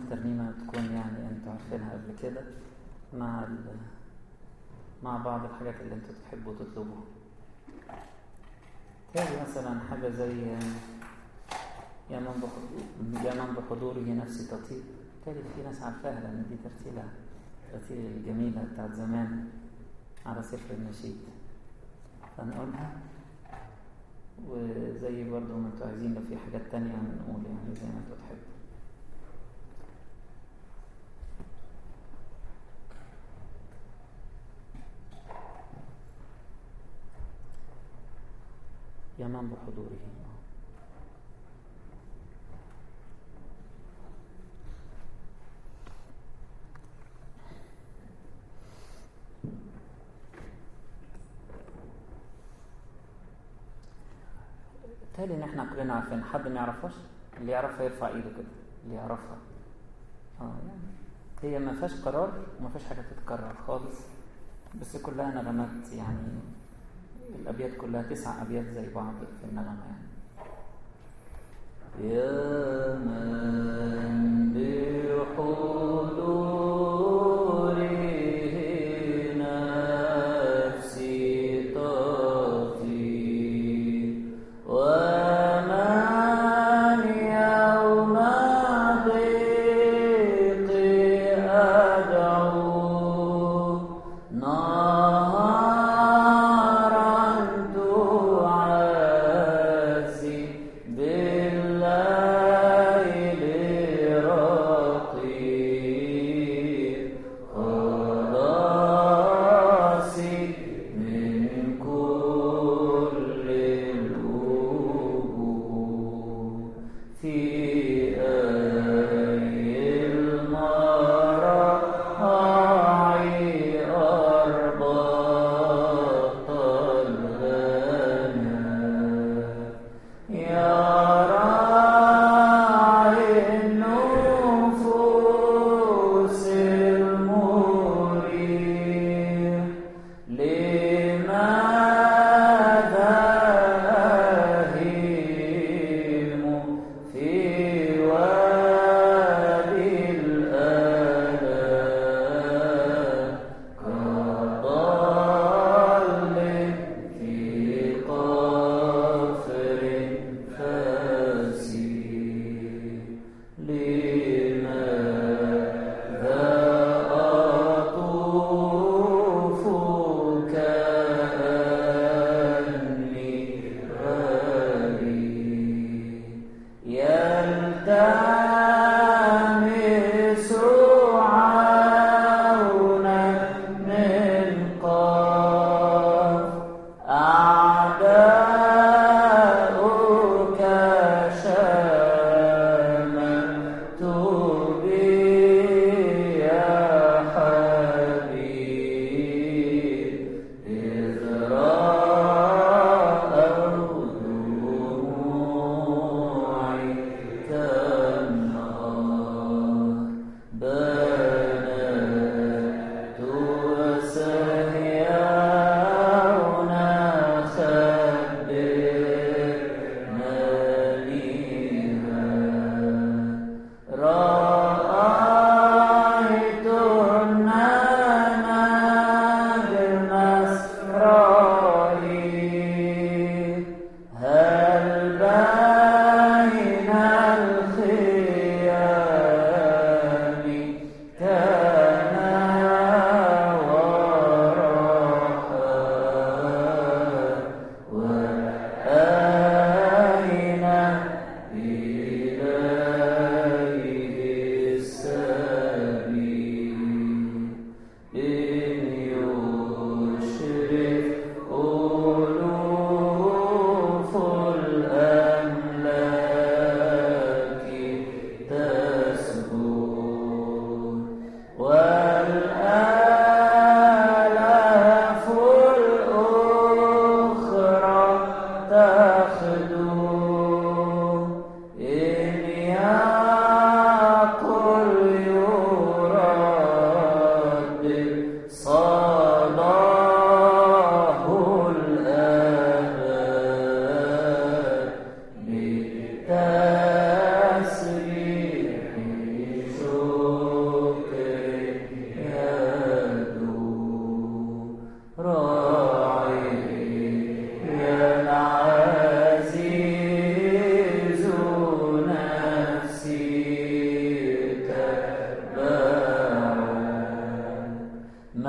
ترنيمة تكون يعني انتوا عارفينها قبل كده مع ال... مع بعض الحاجات اللي انتوا تحبوا تطلبوها تاني مثلا حاجة زي يا من بحضور يا من بحضوره نفسي تطيب تالي في ناس عارفاها لأن دي ترتيلة ترتيلة الجميلة بتاعت زمان على سفر النشيد فنقولها وزي برضو ما انتوا عايزين لو في حاجات تانية هنقول يعني زي ما انتوا تحبوا يا من بحضوره بالتالي ان احنا كلنا عارفين حد ما يعرفهاش اللي يعرفها يرفع ايده كده اللي يعرفها اه يعني هي ما فيهاش قرار وما فيهاش حاجه تتكرر خالص بس كلها نغمات يعني الابيات كلها تسع ابيات زي بعض في النغمه يعني يا من بحضوره نفسي تطير ومن يوم ضيق أدعو نهارا تعزي بالليل رقيب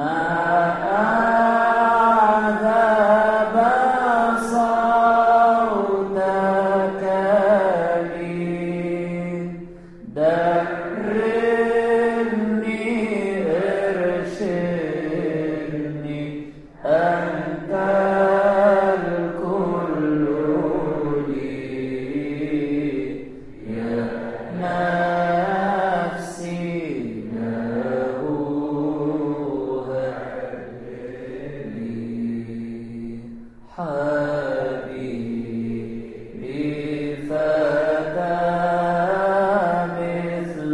ما أعذب صوتك لي دربني ارشدني أنت الكل لي يا نفسي لهوها لي حبيبي فتى مثل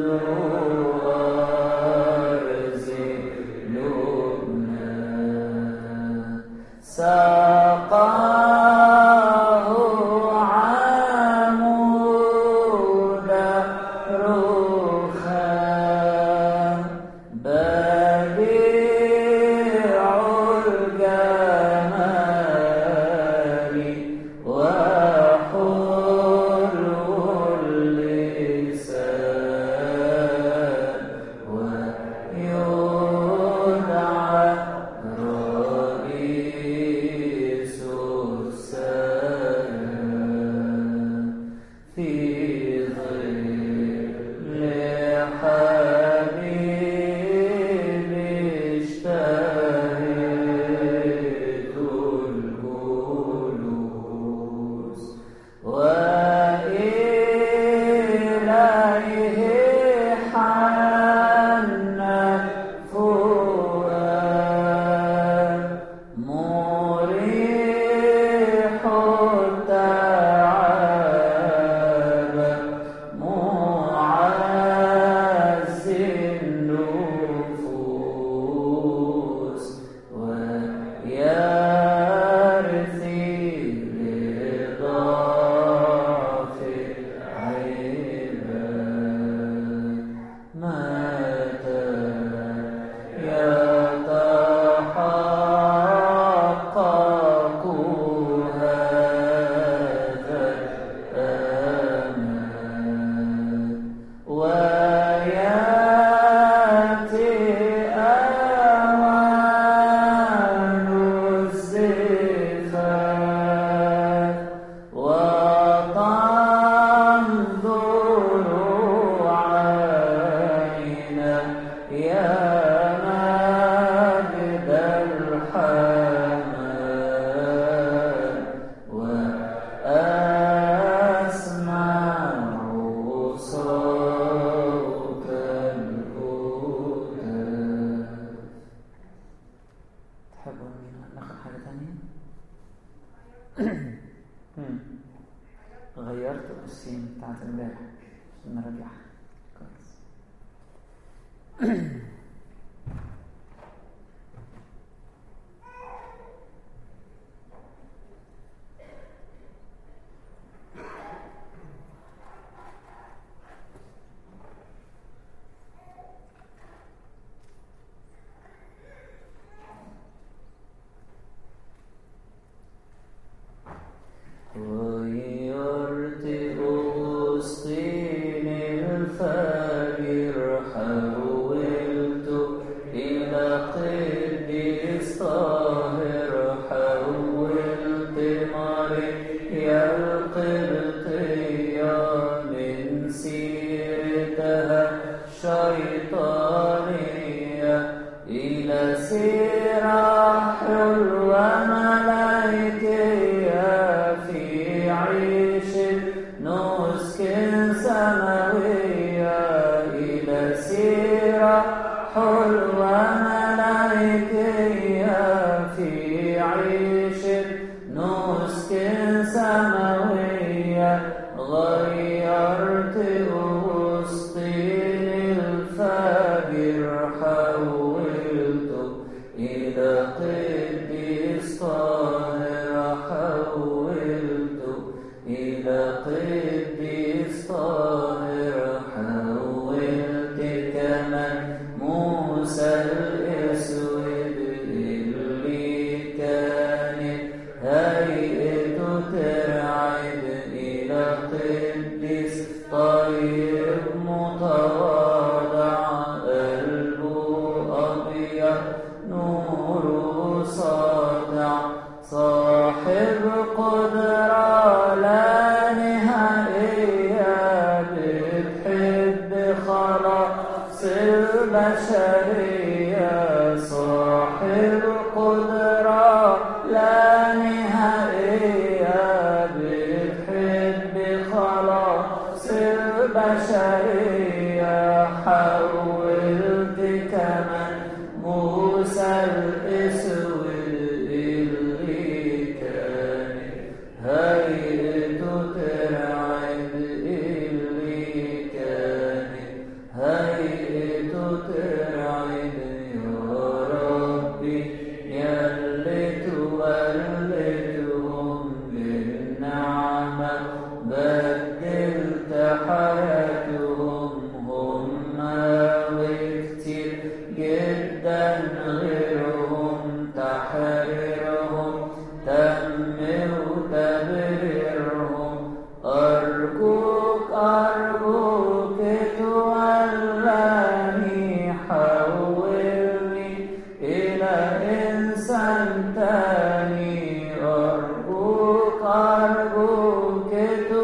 أرز لبنان سقاه عمود رخام بديع الجمال وحلو اللسان ويدعى رئيس السلام في ظل حبيبي اشتهيت الجلوس وإليه حن فؤاد مريح التعب معز النفوس ويرثي رضا في العباد متى يتحقق هذا الأمل ويأتي أوان الزفاف وتنظر عينا يا مجد الحمام وأسمع صوت الهتاف تحبوا ناخد حاجة تانية؟ مم. غيرت السين بتاعت امبارح عشان نرجعها كويس غيرت أسطين الفجر حولت إلى قديس طاهر حولت مريا القبطية من سيرتها الشيطانية إلى سيرة حلوة ملائكية في عيش نسك سماوية إلى سيرة حلوة ملائكية في عيش نسك سماوية غيرت أسطين الفجر حولته إلى قديس طاهر حولته إلى قديس طاهر حولت كمان موسى الأسود اللي كانت هيئته ترعد إلى قديس طيب متواضع قلبه أبيض نور نور ساطع صاحب قدرة لا نهائية بتحب خلاص البشرية صاحب قدرة لا نهائية بتحب خلاص البشرية حولت كمان موسى الأسود اللي كان هيئته ترعب اللي كان هيئته ترعب يا ربي يا اللي تولدهم بالنعمة بدلت حياتهم هم وكتير جدا غيرهم تحريرهم تم وتبريرهم أرجوك أرجوك تولاني حولني إلى إنسان تاني أرجوك أرجوك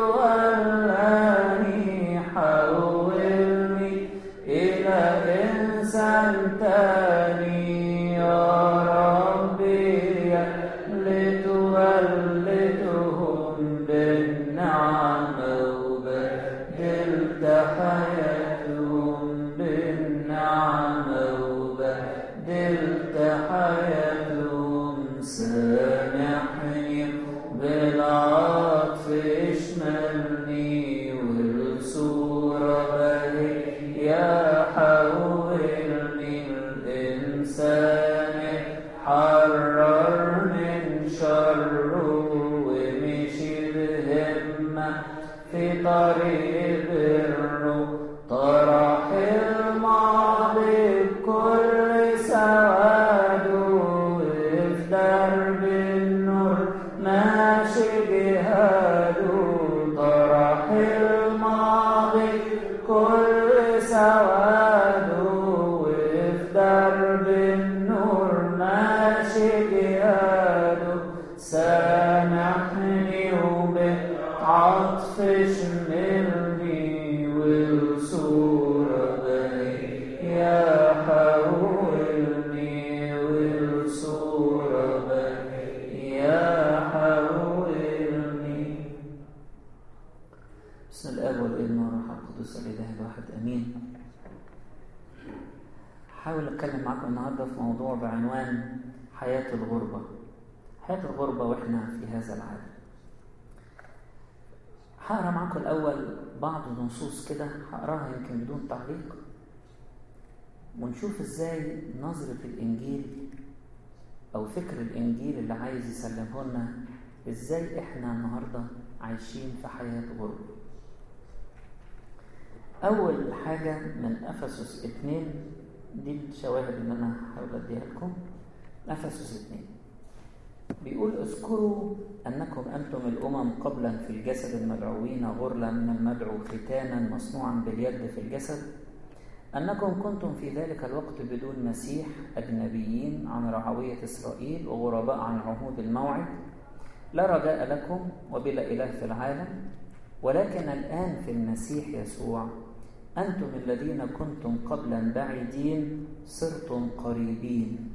تولاني حولني إلى إنسان تاني يا ربي يا لتولدهم بالنعمة وبدلت حياتهم بالنعمة وبدلت حياتهم سامحني بالعطف اشملني والصورة بهي يا حولني الإنسان حرر من شره ومشي بهمة في طريق بره طرح الماضي بكل سواده وفي درب النور ماشي جهاده طرح الماضي كل سواده وفي درب النور ماشي جهاده سامحني وبعطف شملني والصورة بهي يا حولني والصورة بهي يا حولني بسم الاب والابن والروح القدس الاله الواحد امين حاول اتكلم معاكم النهارده في موضوع بعنوان حياه الغربه حياه الغربه واحنا في هذا العالم هقرا معاكم الاول بعض النصوص كده هقراها يمكن بدون تعليق ونشوف ازاي نظره الانجيل او فكر الانجيل اللي عايز يسلمه لنا ازاي احنا النهارده عايشين في حياه غربه أول حاجة من أفسس اتنين دي الشواهد اللي أنا هحاول أديها لكم أفسس اتنين بيقول اذكروا أنكم أنتم الأمم قبلا في الجسد المدعوين غرلا من المدعو ختانا مصنوعا باليد في الجسد أنكم كنتم في ذلك الوقت بدون مسيح أجنبيين عن رعوية إسرائيل وغرباء عن عهود الموعد لا رجاء لكم وبلا إله في العالم ولكن الآن في المسيح يسوع أنتم الذين كنتم قبلا بعيدين صرتم قريبين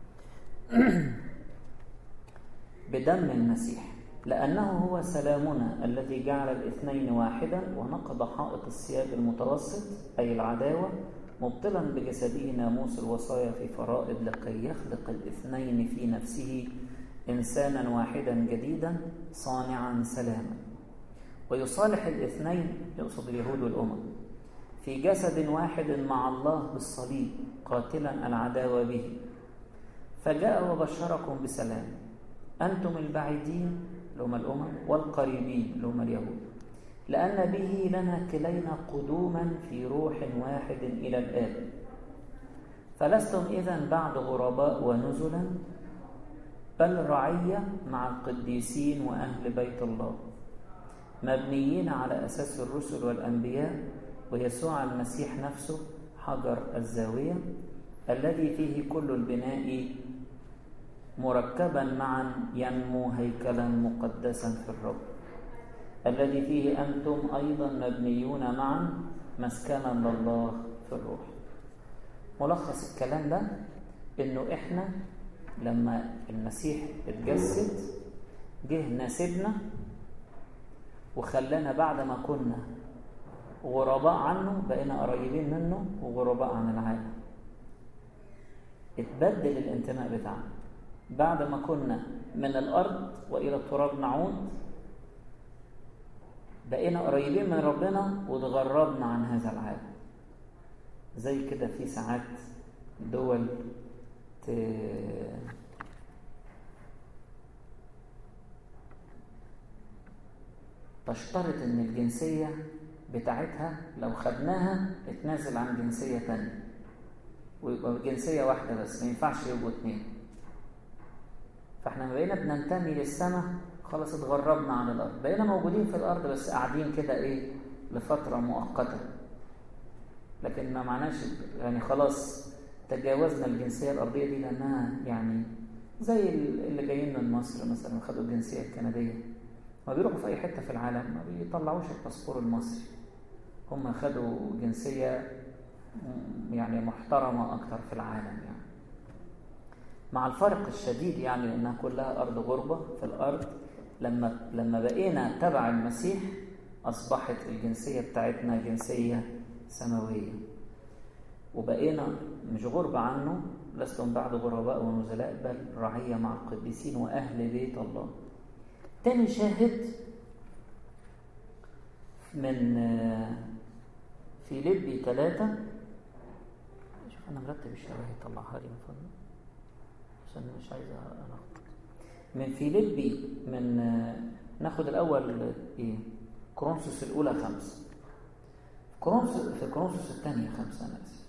بدم المسيح لأنه هو سلامنا الذي جعل الاثنين واحدا ونقض حائط الثياب المتوسط أي العداوة مبطلا بجسده ناموس الوصايا في فرائض لكي يخلق الاثنين في نفسه إنسانا واحدا جديدا صانعا سلاما ويصالح الاثنين يقصد اليهود والأمم في جسد واحد مع الله بالصليب قاتلا العداوة به فجاء وبشركم بسلام أنتم البعيدين لهم الأمم والقريبين لهم اليهود لأن به لنا كلينا قدوما في روح واحد إلى الآب فلستم إذا بعد غرباء ونزلا بل رعية مع القديسين وأهل بيت الله مبنيين على أساس الرسل والأنبياء ويسوع المسيح نفسه حجر الزاوية الذي فيه كل البناء مركبا معا ينمو هيكلا مقدسا في الرب الذي فيه أنتم أيضا مبنيون معا مسكنا لله في الروح ملخص الكلام ده إنه إحنا لما المسيح اتجسد جه ناسبنا وخلانا بعد ما كنا غرباء عنه بقينا قريبين منه وغرباء عن العالم اتبدل الانتماء بتاعنا بعد ما كنا من الأرض وإلى التراب نعود بقينا قريبين من ربنا وتغربنا عن هذا العالم زي كده في ساعات دول ت... تشترط ان الجنسية بتاعتها لو خدناها اتنازل عن جنسية تانية ويبقى جنسية واحدة بس ما ينفعش يبقوا اتنين فاحنا بقينا بننتمي للسماء خلاص اتغربنا عن الارض بقينا موجودين في الارض بس قاعدين كده ايه لفترة مؤقتة لكن ما معناش يعني خلاص تجاوزنا الجنسية الأرضية دي لأنها يعني زي اللي جايين من مصر مثلا خدوا الجنسية الكندية ما بيروحوا في أي حتة في العالم ما بيطلعوش الباسبور المصري هم خدوا جنسية يعني محترمة أكتر في العالم يعني مع الفرق الشديد يعني لأنها كلها أرض غربة في الأرض لما لما بقينا تبع المسيح أصبحت الجنسية بتاعتنا جنسية سماوية وبقينا مش غربة عنه لستم بعد غرباء ونزلاء بل رعية مع القديسين وأهل بيت الله تاني شاهد من فيليبي ثلاثة شوف أنا مرتب الشرايح طلعها لي من فضلك عشان مش عايز ألخبط من فيليبي من ناخد الأول إيه كرونسوس الأولى خمسة كرونسوس في كرونسوس الثانية خمسة أنا آسف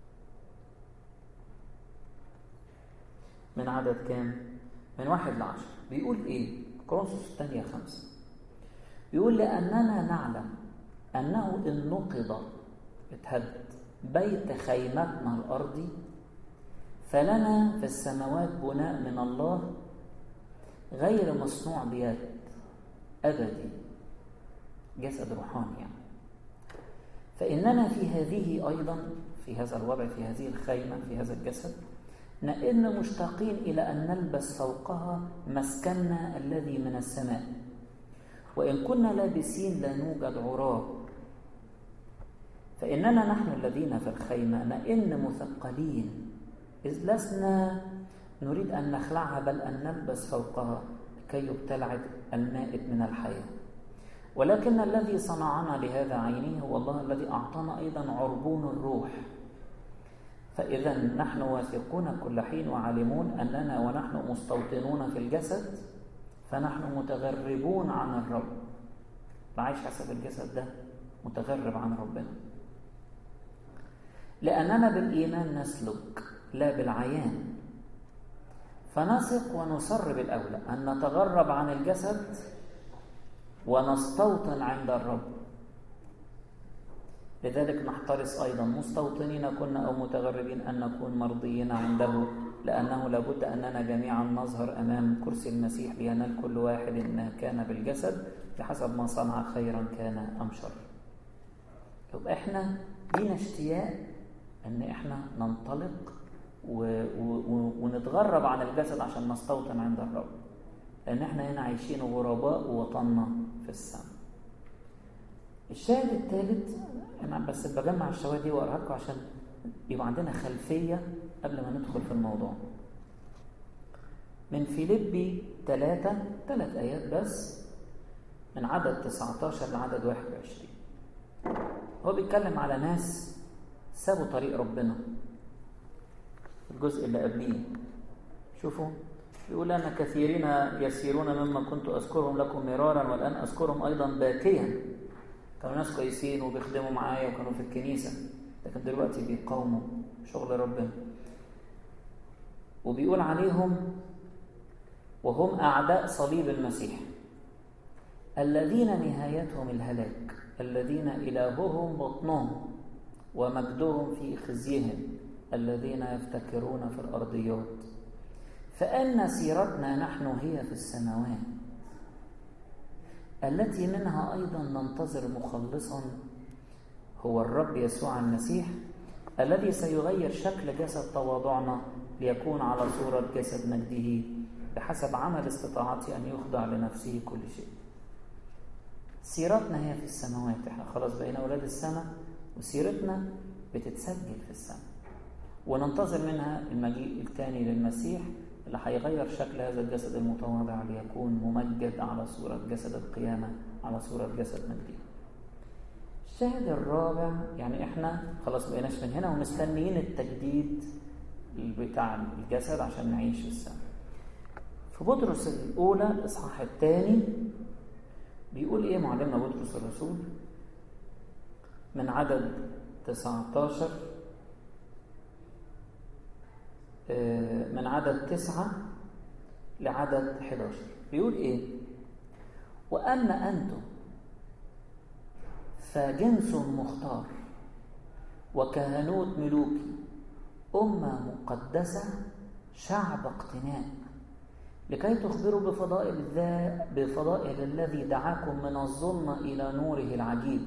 من عدد كام؟ من واحد لعشر بيقول إيه؟ كرونسوس الثانية خمسة بيقول لأننا نعلم أنه إن نقض اتهد بيت خيمتنا الأرضي فلنا في السماوات بناء من الله غير مصنوع بيد أبدي جسد روحاني يعني فإننا في هذه أيضا في هذا الوضع في هذه الخيمة في هذا الجسد نئن مشتاقين إلى أن نلبس فوقها مسكننا الذي من السماء وإن كنا لابسين لا نوجد عراب فإننا نحن الذين في الخيمة نئن مثقلين إذ لسنا نريد أن نخلعها بل أن نلبس فوقها كي يبتلع المائت من الحياة ولكن الذي صنعنا لهذا عيني هو الله الذي أعطانا أيضا عربون الروح فإذا نحن واثقون كل حين وعالمون أننا ونحن مستوطنون في الجسد فنحن متغربون عن الرب بعيش حسب الجسد ده متغرب عن ربنا لأننا بالإيمان نسلك لا بالعيان فنثق ونصر بالأولى أن نتغرب عن الجسد ونستوطن عند الرب لذلك نحترس أيضا مستوطنين كنا أو متغربين أن نكون مرضيين عنده لأنه لابد أننا جميعا نظهر أمام كرسي المسيح لينال كل واحد ما كان بالجسد بحسب ما صنع خيرا كان أم شر يبقى احنا لينا اشتياق ان احنا ننطلق و... و... ونتغرب عن الجسد عشان نستوطن عند الرب لان احنا هنا عايشين غرباء ووطننا في السماء الشاهد الثالث انا بس بجمع الشواهد دي واقراها لكم عشان يبقى عندنا خلفيه قبل ما ندخل في الموضوع من فيليبي ثلاثة ثلاث آيات بس من عدد 19 لعدد 21 هو بيتكلم على ناس سابوا طريق ربنا الجزء اللي قبليه شوفوا يقول أن كثيرين يسيرون مما كنت أذكرهم لكم مرارا والآن أذكرهم أيضا باكيا كانوا ناس كويسين وبيخدموا معايا وكانوا في الكنيسة لكن دلوقتي بيقاوموا شغل ربنا وبيقول عليهم وهم أعداء صليب المسيح الذين نهايتهم الهلاك الذين إلههم بطنهم ومجدهم في خزيهم الذين يفتكرون في الأرضيات فان سيرتنا نحن هي في السماوات التي منها ايضا ننتظر مخلصا هو الرب يسوع المسيح الذي سيغير شكل جسد تواضعنا ليكون على صورة جسد مجده بحسب عمل استطاعته أن يخضع لنفسه كل شيء سيرتنا هي في السماوات احنا خلاص بقينا أولاد السماء وسيرتنا بتتسجل في السماء وننتظر منها المجيء الثاني للمسيح اللي هيغير شكل هذا الجسد المتواضع ليكون ممجد على صورة جسد القيامة على صورة جسد مجده الشاهد الرابع يعني احنا خلاص بقيناش من هنا ومستنيين التجديد بتاع الجسد عشان نعيش في السماء في بطرس الأولى الإصحاح الثاني بيقول إيه معلمنا بطرس الرسول من عدد 19 من عدد 9 لعدد 11 بيقول إيه وأما أنتم فجنس مختار وكهنوت ملوكي أمة مقدسة شعب اقتناء لكي تخبروا بفضائل ذا بفضائل الذي دعاكم من الظلمة إلى نوره العجيب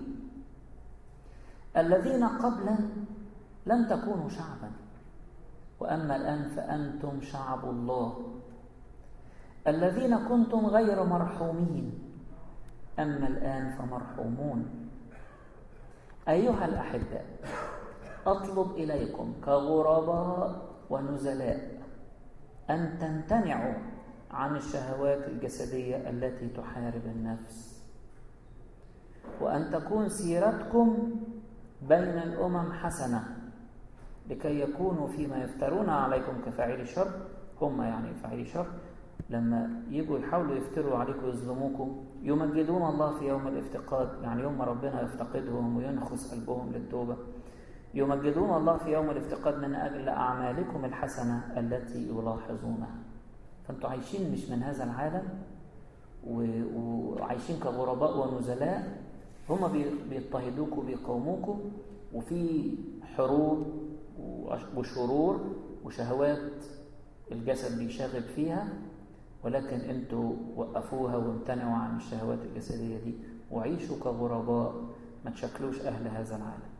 الذين قبلا لم تكونوا شعبا وأما الآن فأنتم شعب الله الذين كنتم غير مرحومين أما الآن فمرحومون أيها الأحباء أطلب إليكم كغرباء ونزلاء أن تمتنعوا عن الشهوات الجسدية التي تحارب النفس وأن تكون سيرتكم بين الأمم حسنة لكي يكونوا فيما يفترون عليكم كفاعلي شر هم يعني فاعلي شر لما يجوا يحاولوا يفتروا عليكم ويظلموكم يمجدون الله في يوم الافتقاد يعني يوم ما ربنا يفتقدهم وينخس قلبهم للتوبة يمجدون الله في يوم الافتقاد من أجل أعمالكم الحسنة التي يلاحظونها فأنتوا عايشين مش من هذا العالم وعايشين كغرباء ونزلاء هم بيضطهدوكم وبيقاوموكم وفي حروب وشرور وشهوات الجسد بيشاغب فيها ولكن انتوا وقفوها وامتنعوا عن الشهوات الجسدية دي وعيشوا كغرباء ما تشكلوش أهل هذا العالم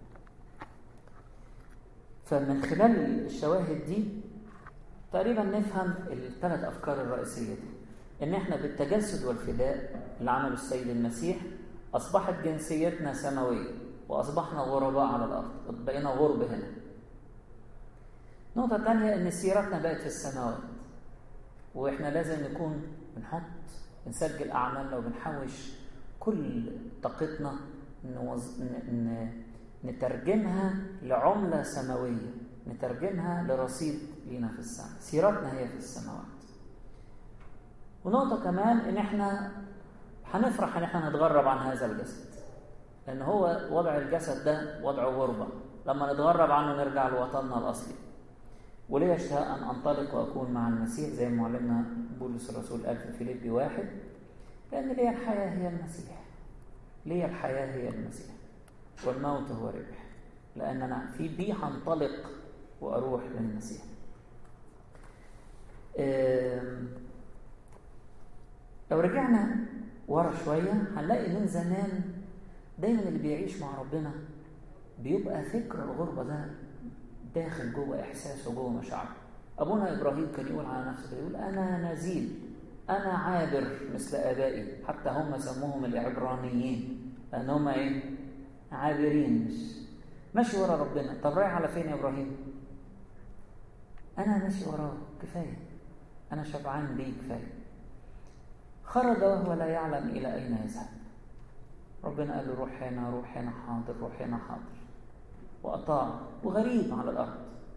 فمن خلال الشواهد دي تقريبا نفهم الثلاث أفكار الرئيسية دي إن إحنا بالتجسد والفداء اللي عمله السيد المسيح أصبحت جنسيتنا سماوية وأصبحنا غرباء على الأرض بقينا غرب هنا نقطة تانية إن سيرتنا بقت في السماوات وإحنا لازم نكون بنحط بنسجل أعمالنا وبنحوش كل طاقتنا نوز... ن... نترجمها لعملة سماوية نترجمها لرصيد لينا في السماء سيرتنا هي في السماوات ونقطة كمان إن إحنا هنفرح إن إحنا نتغرب عن هذا الجسد لأن هو وضع الجسد ده وضع غربة لما نتغرب عنه نرجع لوطننا الأصلي ولي اشتهاء أن أنطلق وأكون مع المسيح زي ما معلمنا بولس الرسول قال في فيليبي واحد لأن لي الحياة هي المسيح لي الحياة هي المسيح والموت هو ربح لأن أنا في بي هنطلق وأروح للمسيح لو رجعنا ورا شوية هنلاقي من زمان دايما اللي بيعيش مع ربنا بيبقى فكر الغربة ده داخل جوه إحساسه جوه مشاعره أبونا إبراهيم كان يقول على نفسه يقول أنا نزيل أنا عابر مثل آبائي حتى هم سموهم العبرانيين لأن هم إيه؟ عابرين مش ماشي ورا ربنا طب رايح على فين يا إبراهيم؟ أنا ماشي وراه كفاية أنا شبعان بيه كفاية خرج وهو لا يعلم إلى أين يذهب ربنا قال له روح هنا روح هنا حاضر روح هنا حاضر وأطاع وغريب على الأرض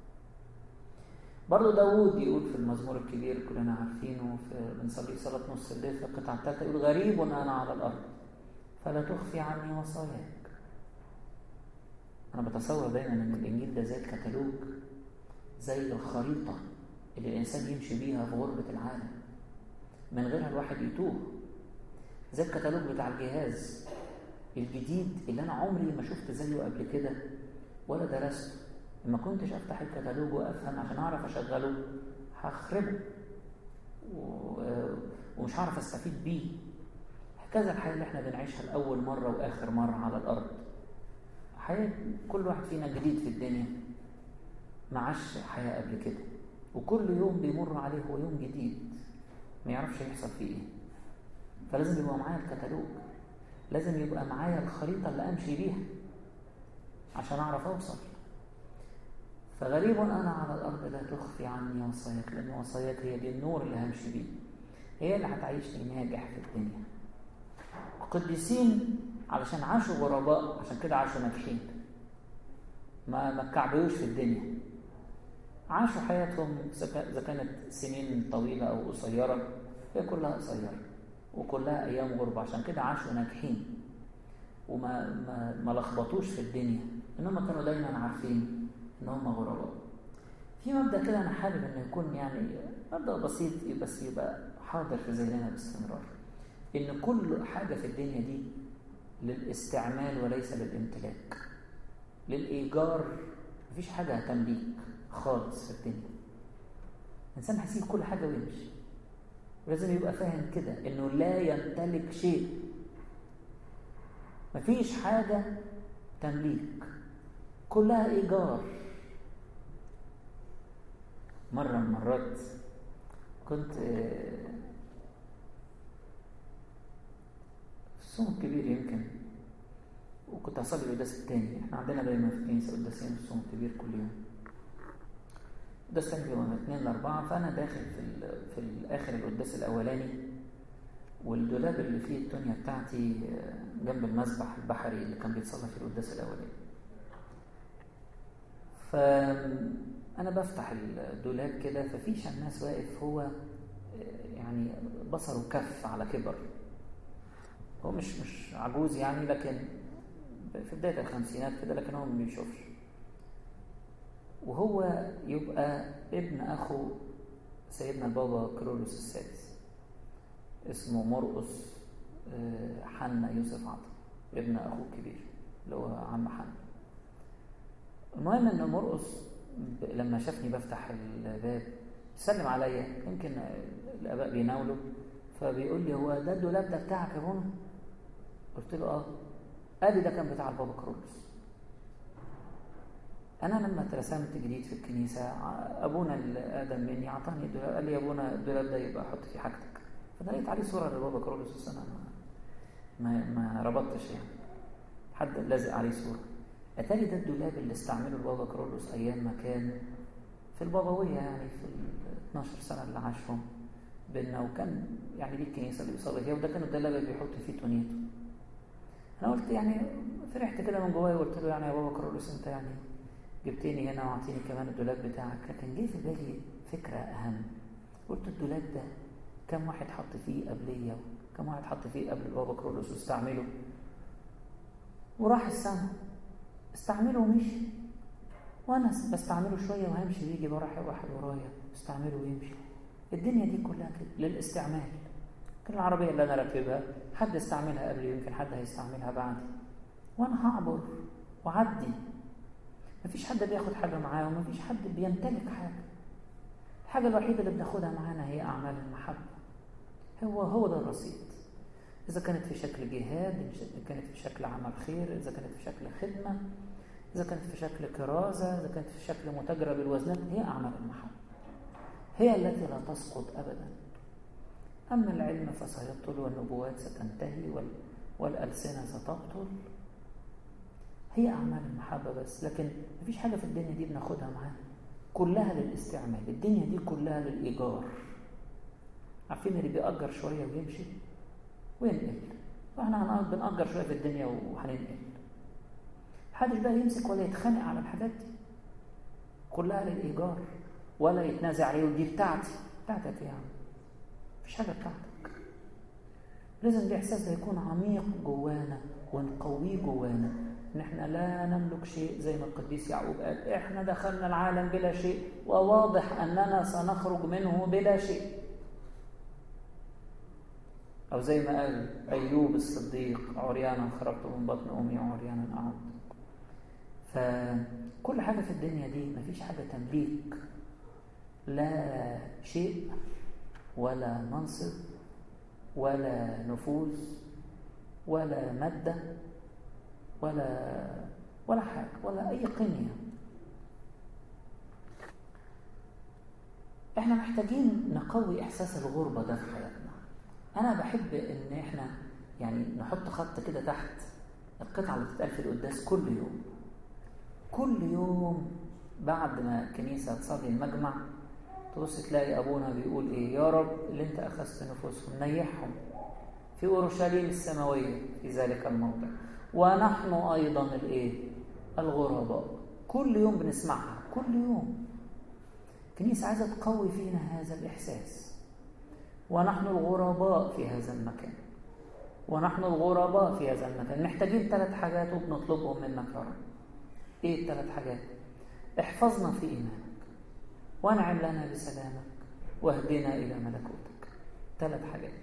برضه داوود يقول في المزمور الكبير كلنا عارفينه في بنصلي صلاة نص الليل في القطعة الثالثة يقول غريب أنا على الأرض فلا تخفي عني وصاياك أنا بتصور دايما إن الإنجيل ده زي الكتالوج زي الخريطة اللي الإنسان يمشي بيها في غربة العالم من غيرها الواحد يتوه زي الكتالوج بتاع الجهاز الجديد اللي أنا عمري ما شفت زيه قبل كده ولا درسته ما كنتش افتح الكتالوج وافهم عشان اعرف اشغله هخربه ومش هعرف استفيد بيه هكذا الحياة اللي احنا بنعيشها لأول مرة وآخر مرة على الأرض حياة كل واحد فينا جديد في الدنيا ما عاش حياة قبل كده وكل يوم بيمر عليه هو يوم جديد ما يعرفش يحصل فيه ايه فلازم يبقى معايا الكتالوج لازم يبقى معايا الخريطة اللي أمشي بيها عشان أعرف أوصل فغريب أنا على الأرض لا تخفي عني وصاياك لأن وصاياك هي دي النور اللي همشي بيه هي اللي هتعيشني ناجح في الدنيا القديسين علشان عاشوا غرباء عشان كده عاشوا ناجحين ما ما اتكعبلوش في الدنيا عاشوا حياتهم إذا كانت سنين طويلة أو قصيرة هي كلها قصيرة وكلها أيام غربة عشان كده عاشوا ناجحين وما ما, ما لخبطوش في الدنيا إنما كانوا دايما عارفين إن هم غرباء في مبدأ كده أنا حابب إنه يكون يعني مبدأ بسيط بس يبقى حاضر في ذهننا باستمرار إن كل حاجة في الدنيا دي للاستعمال وليس للامتلاك للإيجار مفيش حاجة تمليك خالص في الدنيا الإنسان هيسيب كل حاجة ويمشي ولازم يبقى فاهم كده إنه لا يمتلك شيء مفيش حاجة تمليك كلها إيجار مرة من المرات كنت في الصوم الكبير يمكن وكنت هصلي القداس التاني احنا عندنا دايما في الكنيسة قداسين في الصوم الكبير كل يوم القداس التاني بيبقى من اتنين لأربعة فأنا داخل في في الآخر القداس الأولاني والدولاب اللي فيه الدنيا بتاعتي جنب المسبح البحري اللي كان بيتصلى في القداس الأولاني فأنا بفتح الدولاب كده ففي شماس واقف هو يعني بصره كف على كبر هو مش مش عجوز يعني لكن في بداية الخمسينات كده لكن هو ما بيشوفش وهو يبقى ابن أخو سيدنا البابا كرولوس السادس اسمه مرقس حنا يوسف عطا ابن أخوه الكبير اللي هو عم حنا المهم ان مرقس لما شافني بفتح الباب سلم عليا يمكن الاباء بيناولوا فبيقول لي هو ده الدولاب ده بتاعك يا بونا قلت له اه قال لي ده كان بتاع البابا كرولوس انا لما اترسمت جديد في الكنيسه ابونا اللي اقدم مني اعطاني الدولاب قال لي يا ابونا الدولاب ده يبقى حط فيه حاجتك فانا لقيت عليه صوره للبابا كرولوس بس انا ما, ما, ما ربطتش يعني حد لازق عليه صوره اتاري ده الدولاب اللي استعمله البابا كرولوس ايام ما كان في البابويه يعني في ال 12 سنه اللي عاشهم بينا وكان يعني دي الكنيسه اللي بيصلي فيها وده كان الدولاب اللي بيحط فيه تونيته انا قلت يعني فرحت كده من جوايا وقلت له يعني يا بابا كرولوس انت يعني جبتني هنا واعطيني كمان الدولاب بتاعك لكن جه في بالي فكره اهم قلت الدولاب ده كم واحد حط فيه قبليه كم واحد حط فيه قبل البابا كرولوس واستعمله وراح السما استعمله ومشي وانا بستعمله شويه وهمشي ويجي وراح واحد ورايا استعمله ويمشي الدنيا دي كلها كده للاستعمال كل العربيه اللي انا راكبها حد استعملها قبلي يمكن حد هيستعملها بعدي وانا هعبر وعدي مفيش حد بياخد حاجه معاه ومفيش حد بيمتلك حاجه الحاجه الوحيده اللي بناخدها معانا هي اعمال المحبه هو هو ده الرصيد إذا كانت في شكل جهاد إذا كانت في شكل عمل خير إذا كانت في شكل خدمة إذا كانت في شكل كرازة إذا كانت في شكل متاجرة بالوزنات هي أعمال المحبة هي التي لا تسقط أبدا أما العلم فسيبطل والنبوات ستنتهي وال... والألسنة ستبطل هي أعمال المحبة بس لكن مفيش حاجة في الدنيا دي بناخدها معانا كلها للاستعمال الدنيا دي كلها للإيجار عارفين اللي بيأجر شوية ويمشي وينقل واحنا بنأجر شوية في الدنيا وهننقل محدش بقى يمسك ولا يتخانق على الحاجات دي كلها للإيجار ولا يتنازع عليه ودي بتاعتي بتاعتك يا عم مفيش حاجة بتاعتك لازم الإحساس ده يكون عميق جوانا ونقويه جوانا إن إحنا لا نملك شيء زي ما القديس يعقوب قال إحنا دخلنا العالم بلا شيء وواضح أننا سنخرج منه بلا شيء أو زي ما قال أيوب الصديق عريانا خرجت من بطن أمي عريانا أعود فكل حاجة في الدنيا دي مفيش حاجة تمليك لا شيء ولا منصب ولا نفوذ ولا مادة ولا ولا حاجة ولا أي قيمة احنا محتاجين نقوي إحساس الغربة ده في حياتنا أنا بحب إن احنا يعني نحط خط كده تحت القطعة اللي بتتقال في القداس كل يوم كل يوم بعد ما الكنيسة تصلي المجمع تبص تلاقي أبونا بيقول إيه يا رب اللي أنت أخذت نفوسهم نيحهم في أورشليم السماوية في ذلك الموضع ونحن أيضا الإيه الغرباء كل يوم بنسمعها كل يوم الكنيسة عايزة تقوي فينا هذا الإحساس ونحن الغرباء في هذا المكان ونحن الغرباء في هذا المكان محتاجين ثلاث حاجات وبنطلبهم منك يا رب ايه الثلاث حاجات احفظنا في ايمانك وانعم لنا بسلامك واهدنا الى ملكوتك ثلاث حاجات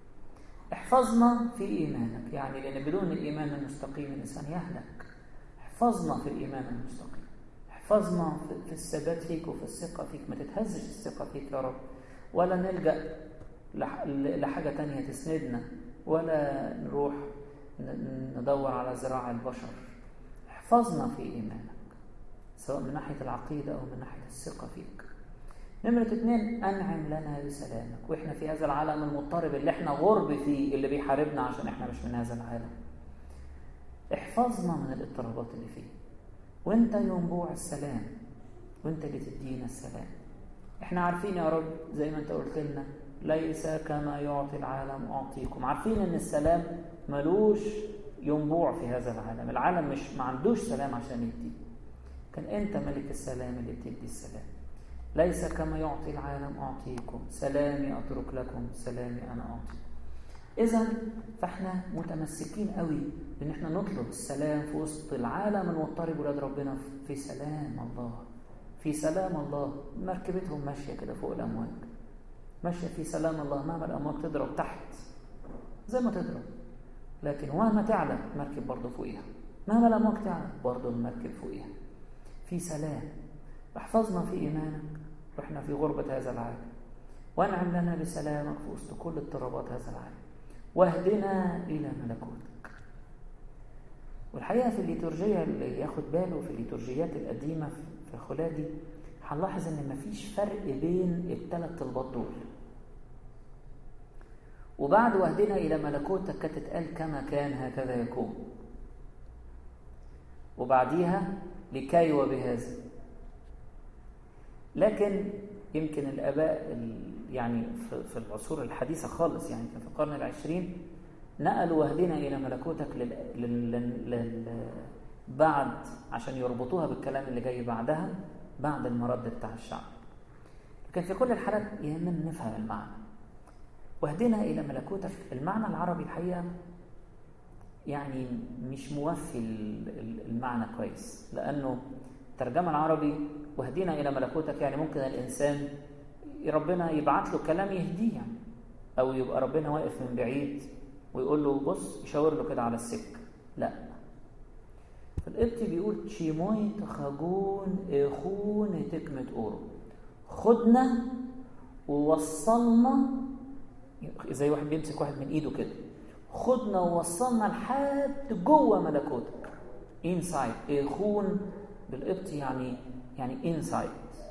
احفظنا في ايمانك يعني لان بدون الايمان المستقيم الانسان يهلك احفظنا في الايمان المستقيم احفظنا في الثبات فيك وفي الثقه فيك ما تتهزش الثقه فيك يا رب ولا نلجا لحاجه تانية تسندنا ولا نروح ندور على زراع البشر احفظنا في إيمانك سواء من ناحية العقيدة أو من ناحية الثقة فيك نمرة اتنين أنعم لنا بسلامك وإحنا في هذا العالم المضطرب اللي إحنا غرب فيه اللي بيحاربنا عشان إحنا مش من هذا العالم احفظنا من الاضطرابات اللي فيه وانت ينبوع السلام وانت اللي تدينا السلام احنا عارفين يا رب زي ما انت قلت لنا ليس كما يعطي العالم أعطيكم عارفين ان السلام ملوش ينبوع في هذا العالم العالم مش ما عندوش سلام عشان يدي كان انت ملك السلام اللي بتدي السلام ليس كما يعطي العالم أعطيكم سلامي أترك لكم سلامي أنا أعطي إذا فإحنا متمسكين قوي بإن إحنا نطلب السلام في وسط العالم المضطرب ولاد ربنا في سلام الله في سلام الله مركبتهم ماشية كده فوق الأمواج ماشية في سلام الله مهما الأمواج تضرب تحت زي ما تضرب لكن مهما تعلى المركب برضه فوقيها مهما الأمواج تعلى برضه المركب فوقيها في سلام احفظنا في إيمانك وإحنا في غربة هذا العالم وانعم لنا بسلامك في وسط كل اضطرابات هذا العالم واهدنا إلى ملكوتك والحقيقة في الليتورجية اللي ياخد باله في الليتورجيات القديمة في خلادي هنلاحظ ان مفيش فرق بين الثلاث طلبات دول وبعد واهدنا الى ملكوتك كانت تتقال كما كان هكذا يكون وبعديها لكي وبهذا لكن يمكن الاباء يعني في العصور الحديثه خالص يعني في القرن العشرين نقلوا واهدنا الى ملكوتك لل... لل... لل... بعد عشان يربطوها بالكلام اللي جاي بعدها بعد المرد بتاع الشعب لكن في كل الحالات يهمنا نفهم المعنى واهدنا إلى ملكوتك المعنى العربي الحقيقة يعني مش موفي المعنى كويس لأنه الترجمة العربي واهدنا إلى ملكوتك يعني ممكن الإنسان ربنا يبعت له كلام يهديه يعني أو يبقى ربنا واقف من بعيد ويقول له بص يشاور له كده على السكة لا فالقبطي بيقول تشيموي تخاجون اخون تكمة اورو خدنا ووصلنا زي واحد بيمسك واحد من ايده كده خدنا ووصلنا لحد جوه ملكوتك انسايد اخون بالقبطي يعني يعني انسايد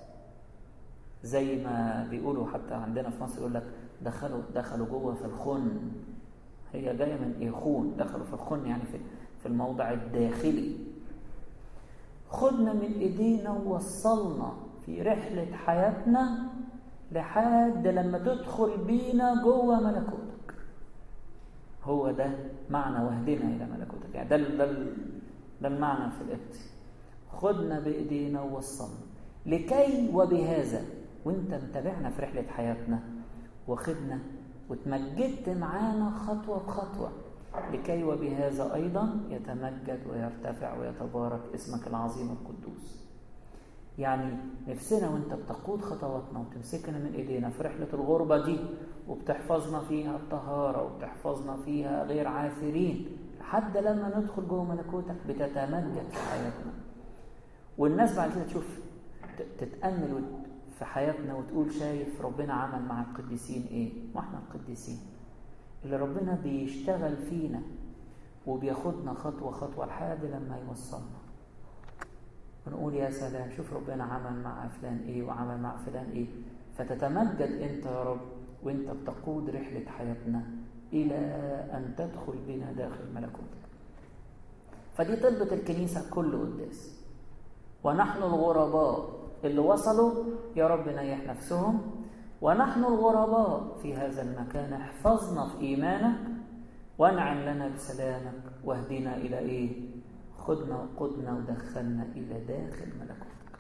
زي ما بيقولوا حتى عندنا في مصر يقول لك دخلوا دخلوا جوه في الخن هي جايه من اخون دخلوا في الخن يعني في في الموضع الداخلي خدنا من ايدينا ووصلنا في رحلة حياتنا لحد لما تدخل بينا جوه ملكوتك هو ده معنى وهدنا إلى ملكوتك يعني ده, ده, ده المعنى في الإبتي خدنا بإيدينا ووصلنا لكي وبهذا وانت متابعنا في رحلة حياتنا واخدنا وتمجدت معانا خطوة بخطوة لكي وبهذا أيضا يتمجد ويرتفع ويتبارك اسمك العظيم القدوس يعني نفسنا وانت بتقود خطواتنا وتمسكنا من ايدينا في رحلة الغربة دي وبتحفظنا فيها الطهارة وبتحفظنا فيها غير عاثرين لحد لما ندخل جوه ملكوتك بتتمجد في حياتنا والناس بعد كده تشوف تتأمل في حياتنا وتقول شايف ربنا عمل مع القديسين ايه ما احنا القديسين اللي ربنا بيشتغل فينا وبياخدنا خطوة خطوة لحد لما يوصلنا ونقول يا سلام شوف ربنا عمل مع فلان ايه وعمل مع فلان ايه فتتمجد انت يا رب وانت بتقود رحلة حياتنا الى ان تدخل بنا داخل ملكوتك فدي طلبة الكنيسة كل قداس ونحن الغرباء اللي وصلوا يا رب نيح نفسهم ونحن الغرباء في هذا المكان احفظنا في إيمانك وانعم لنا بسلامك واهدنا إلى إيه خدنا وقدنا ودخلنا إلى داخل ملكوتك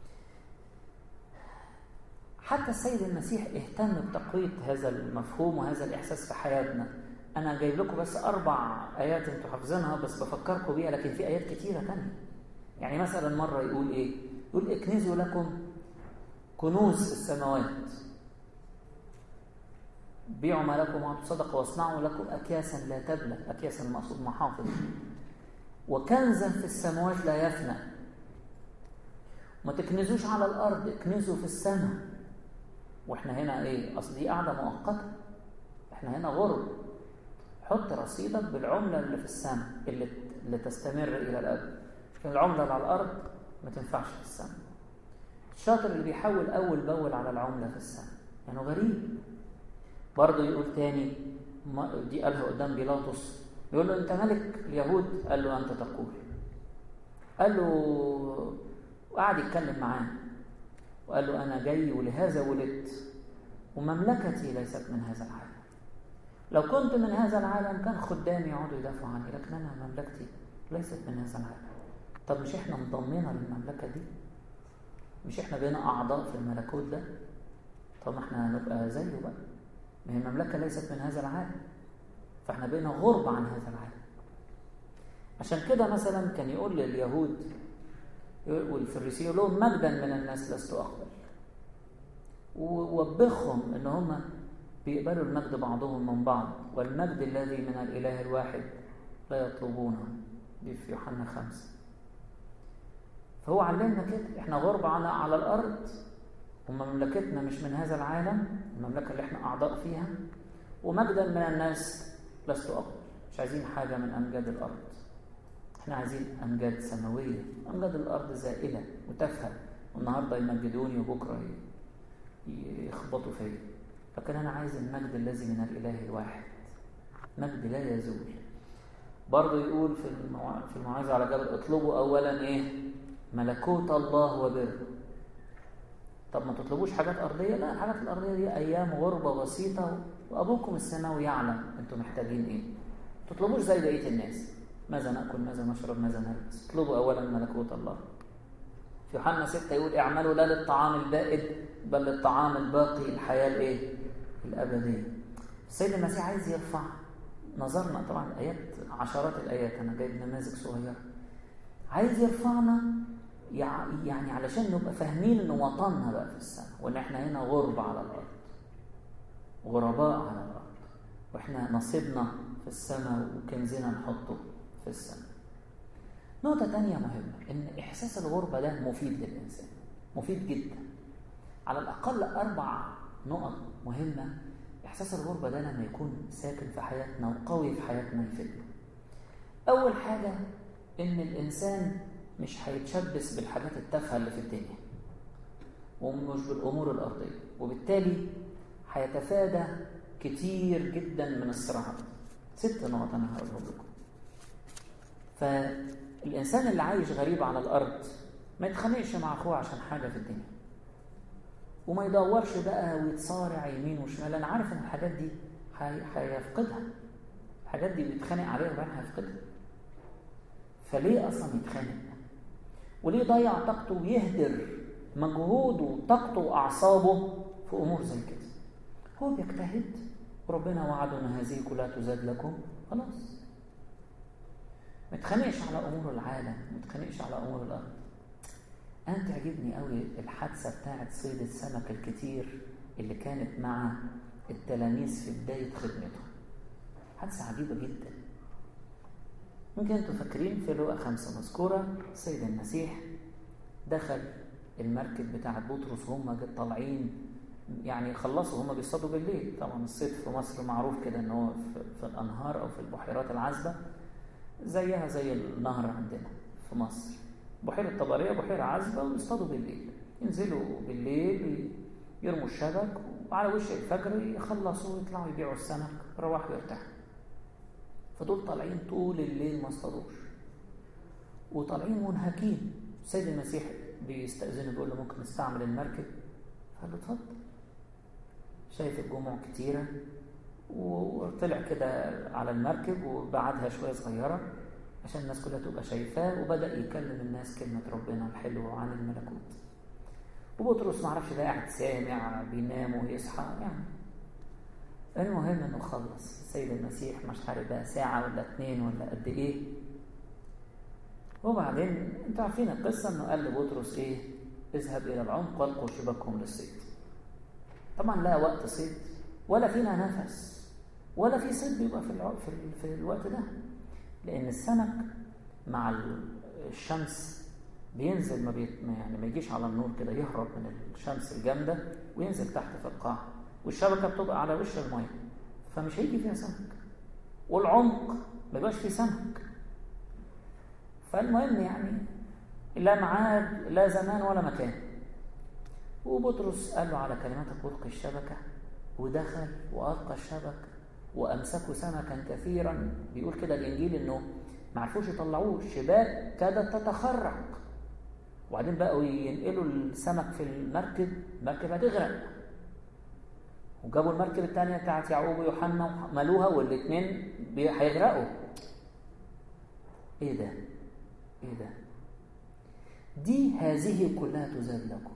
حتى السيد المسيح اهتم بتقوية هذا المفهوم وهذا الإحساس في حياتنا أنا جايب لكم بس أربع آيات أنتوا حافظينها بس بفكركم بيها لكن في آيات كتيرة تانية يعني مثلا مرة يقول إيه يقول اكنزوا لكم كنوز في السماوات بيعوا ما لكم وأعطوا صدقة واصنعوا لكم أكياسا لا تبلى أكياسا المقصود محافظ وكنزا في السماوات لا يفنى ما تكنزوش على الأرض اكنزوا في السماء واحنا هنا ايه اصل دي قاعده مؤقته احنا هنا غرب حط رصيدك بالعمله اللي في السماء اللي اللي تستمر الى الابد لكن العمله اللي على الارض ما تنفعش في السماء الشاطر اللي بيحول اول باول على العمله في السماء يعني غريب برضه يقول تاني دي قالها قدام بيلاطس يقول له انت ملك اليهود قال له انت تقول قال له وقعد يتكلم معاه وقال له أنا جاي ولهذا ولدت ومملكتي ليست من هذا العالم لو كنت من هذا العالم كان خدامي يقعدوا يدافعوا عني لكن أنا مملكتي ليست من هذا العالم طب مش إحنا انضمينا للمملكة دي مش إحنا بقينا أعضاء في الملكوت ده طب ما إحنا هنبقى زيه بقى ما هي المملكة ليست من هذا العالم فإحنا بقينا غرب عن هذا العالم عشان كده مثلا كان يقول لليهود والفريسيين يقول لهم مجدا من الناس لست اقبل ووبخهم ان هم بيقبلوا المجد بعضهم من بعض والمجد الذي من الاله الواحد لا يطلبونه دي في يوحنا خمسة فهو علمنا كده احنا غربة على على الارض ومملكتنا مش من هذا العالم المملكة اللي احنا اعضاء فيها ومجدا من الناس لست اقبل مش عايزين حاجة من امجاد الارض احنا عايزين امجاد سماويه امجاد الارض زائله وتافهه والنهارده يمجدوني وبكره يخبطوا فيا لكن انا عايز المجد الذي من الاله الواحد مجد لا يزول برضه يقول في الموع... في الموعظه على جبل اطلبوا اولا ايه ملكوت الله وبره طب ما تطلبوش حاجات ارضيه لا الحاجات الارضيه دي ايام غربه بسيطه وابوكم السماوي يعلم انتم محتاجين ايه تطلبوش زي بقيه الناس ماذا نأكل ماذا نشرب ماذا نلبس اطلبوا أولا ملكوت الله في يوحنا 6 يقول اعملوا لا للطعام البائد بل للطعام الباقي الحياة الايه الأبدية السيد المسيح عايز يرفع نظرنا طبعا آيات عشرات الآيات أنا جايب نماذج صغيرة عايز يرفعنا يعني علشان نبقى فاهمين ان وطننا بقى في السماء وان احنا هنا غربة على الأرض غرباء على الأرض واحنا نصيبنا في السماء وكنزنا نحطه في السماء نقطة تانية مهمة إن إحساس الغربة ده مفيد للإنسان مفيد جدا على الأقل أربع نقط مهمة إحساس الغربة ده لما يكون ساكن في حياتنا وقوي في حياتنا يفيدنا أول حاجة إن الإنسان مش هيتشبث بالحاجات التافهة اللي في الدنيا ومش بالأمور الأرضية وبالتالي هيتفادى كتير جدا من الصراعات ست نقط أنا هقولهم لكم فالإنسان اللي عايش غريب على الأرض ما يتخانقش مع أخوه عشان حاجة في الدنيا وما يدورش بقى ويتصارع يمين وشمال أنا عارف إن الحاجات دي هيفقدها الحاجات دي بيتخانق عليها وبعدين هيفقدها فليه أصلا يتخانق وليه ضيع طاقته ويهدر مجهوده وطاقته وأعصابه في أمور زي كده هو بيجتهد وربنا وعده ان هذه كلها تزاد لكم خلاص ما تخانقش على امور العالم ما تخانقش على امور الارض انا تعجبني قوي الحادثه بتاعه صيد السمك الكتير اللي كانت مع التلاميذ في بدايه خدمتهم حادثه عجيبه جدا ممكن انتوا فاكرين في لوقا خمسة مذكورة السيد المسيح دخل المركب بتاعت بطرس وهم طالعين يعني خلصوا هم بيصطادوا بالليل طبعا الصيد في مصر معروف كده ان هو في الانهار او في البحيرات العذبه زيها زي النهر عندنا في مصر بحيره طبريه بحيره عذبه ويصطادوا بالليل ينزلوا بالليل يرموا الشبك وعلى وش الفجر يخلصوا ويطلعوا يبيعوا السمك يروحوا يرتاحوا فدول طالعين طول الليل ما اصطادوش وطالعين منهكين السيد المسيح بيستأذنه بيقول له ممكن نستعمل المركب قال له اتفضل شايف الجموع كتيرة وطلع كده على المركب وبعدها شوية صغيرة عشان الناس كلها تبقى شايفاه وبدأ يكلم الناس كلمة ربنا الحلوة عن الملكوت وبطرس معرفش ده قاعد سامع بينام ويصحى يعني المهم انه خلص السيد المسيح مش عارف بقى ساعة ولا اتنين ولا قد ايه وبعدين انتوا عارفين القصة انه قال لبطرس ايه اذهب الى العمق والقوا شبكهم للصيد طبعا لا وقت صيد ولا فينا نفس ولا في صيد بيبقى في, الع... في, ال... في الوقت ده لان السمك مع الشمس بينزل ما, بي... يعني ما يجيش على النور كده يهرب من الشمس الجامده وينزل تحت في القاع والشبكه بتبقى على وش الميه فمش هيجي فيها سمك والعمق ما يبقاش فيه سمك فالمهم يعني لا ميعاد لا زمان ولا مكان وبطرس قال له على كلماتك القي الشبكه ودخل والقى الشبكه وامسكوا سمكا كثيرا بيقول كده الانجيل انه ما عرفوش يطلعوه الشباك كادت تتخرق وبعدين بقوا ينقلوا السمك في المركب المركب هتغرق وجابوا المركب الثانيه بتاعت يعقوب ويوحنا ملوها والاثنين هيغرقوا ايه ده ايه ده دي هذه كلها تزاد لكم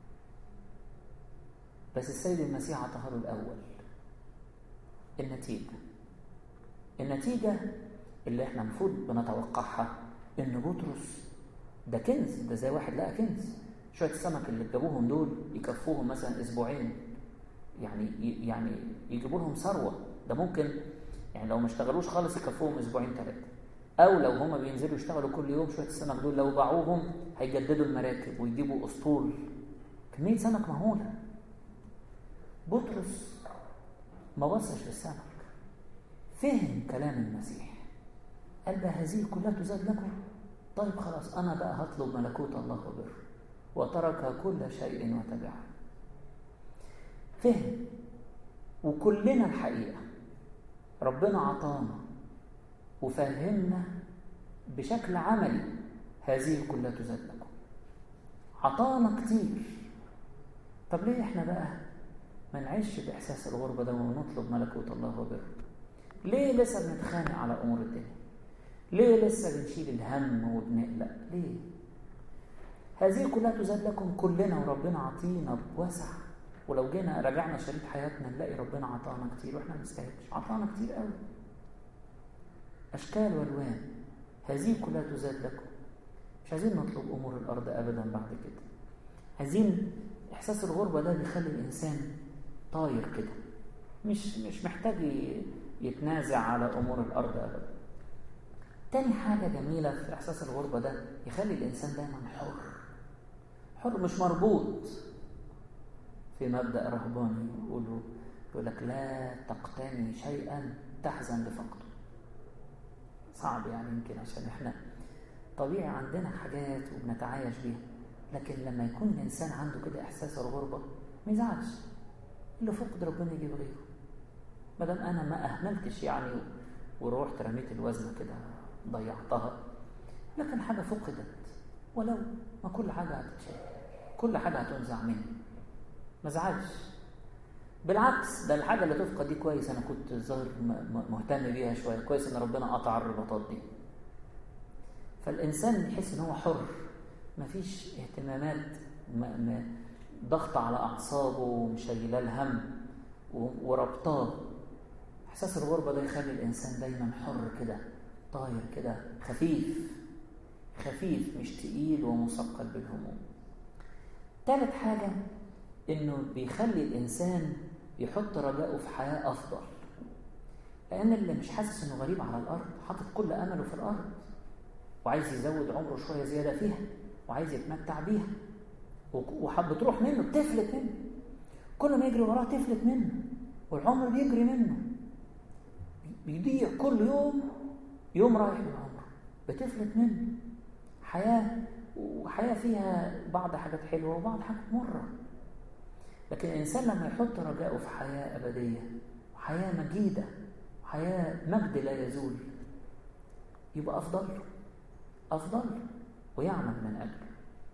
بس السيد المسيح عطاها له الاول النتيجه النتيجه اللي احنا المفروض بنتوقعها ان بطرس ده كنز ده زي واحد لقى كنز شويه السمك اللي جابوهم دول يكفوهم مثلا اسبوعين يعني يعني يجيبوا لهم ثروه ده ممكن يعني لو ما اشتغلوش خالص يكفوهم اسبوعين ثلاثه او لو هما بينزلوا يشتغلوا كل يوم شويه السمك دول لو باعوهم هيجددوا المراكب ويجيبوا اسطول كميه سمك مهوله بطرس ما بصش للسمك فهم كلام المسيح قال بقى هذه كلها تزاد لكم طيب خلاص انا بقى هطلب ملكوت الله وبره وترك كل شيء وتبعه فهم وكلنا الحقيقه ربنا عطانا وفهمنا بشكل عملي هذه كلها تزاد لكم عطانا كتير طب ليه احنا بقى ما نعيش باحساس الغربه ده ونطلب ملكوت الله وبره ليه لسه بنتخانق على امور الدنيا ليه لسه بنشيل الهم وبنقلق ليه هذه كلها تزاد لكم كلنا وربنا عطينا بوسع ولو جينا رجعنا شريط حياتنا نلاقي ربنا عطانا كتير واحنا ما نستاهلش عطانا كتير قوي اشكال والوان هذه كلها تزاد لكم مش عايزين نطلب امور الارض ابدا بعد كده عايزين احساس الغربه ده بيخلي الانسان طاير كده مش مش محتاج يتنازع على امور الارض ابدا تاني حاجه جميله في احساس الغربه ده يخلي الانسان دايما حر حر مش مربوط في مبدا رهباني يقولوا يقول لك لا تقتني شيئا تحزن لفقده صعب يعني يمكن عشان احنا طبيعي عندنا حاجات وبنتعايش بيها لكن لما يكون الانسان عنده كده احساس الغربه ما يزعلش اللي فقد ربنا يجيب غيره ما دام انا ما اهملتش يعني ورحت رميت الوزنه كده ضيعتها لكن حاجه فقدت ولو ما كل حاجه هتتشال كل حاجه هتنزع مني ما ازعلش بالعكس ده الحاجه اللي تفقد دي كويس انا كنت ظاهر مهتم بيها شويه كويس ان ربنا قطع الرباطات دي فالانسان يحس ان هو حر مفيش اهتمامات ضغط على اعصابه ومشيله الهم وربطاه احساس الغربه ده يخلي الانسان دايما حر كده طاير كده خفيف خفيف مش تقيل ومثقل بالهموم ثالث حاجه انه بيخلي الانسان يحط رجاءه في حياه افضل لان اللي مش حاسس انه غريب على الارض حاطط كل امله في الارض وعايز يزود عمره شويه زياده فيها وعايز يتمتع بيها وبتروح منه بتفلت منه كل ما يجري وراه تفلت منه والعمر بيجري منه بيضيع كل يوم يوم رايح من عمره بتفلت منه حياة وحياة فيها بعض حاجات حلوة وبعض حاجات مرة لكن الإنسان لما يحط رجاءه في حياة أبدية وحياة مجيدة وحياة مجد لا يزول يبقى أفضل له أفضل له ويعمل من أجله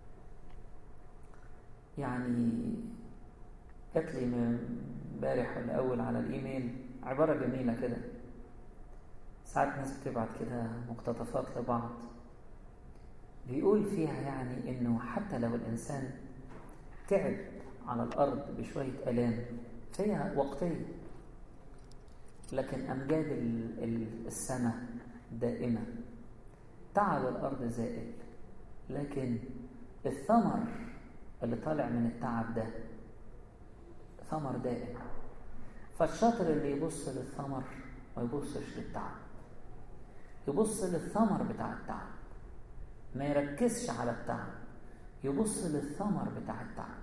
يعني جات لي من امبارح ولا أول على الإيميل عبارة جميلة كده ساعات ناس بتبعت كده مقتطفات لبعض بيقول فيها يعني إنه حتى لو الإنسان تعب على الأرض بشوية ألام فهي وقتية لكن أمجاد السماء دائمة تعب الأرض زائل لكن الثمر اللي طالع من التعب ده ثمر دائم فالشاطر اللي يبص للثمر ما يبصش للتعب يبص للثمر بتاع التعب ما يركزش على التعب يبص للثمر بتاع التعب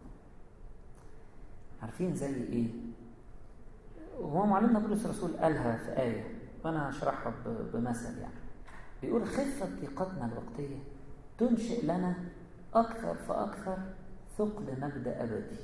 عارفين زي ايه وهو معلمنا بولس الرسول قالها في آية وأنا هشرحها بمثل يعني بيقول خفة ضيقتنا الوقتية تنشئ لنا أكثر فأكثر ثقل مجد أبدي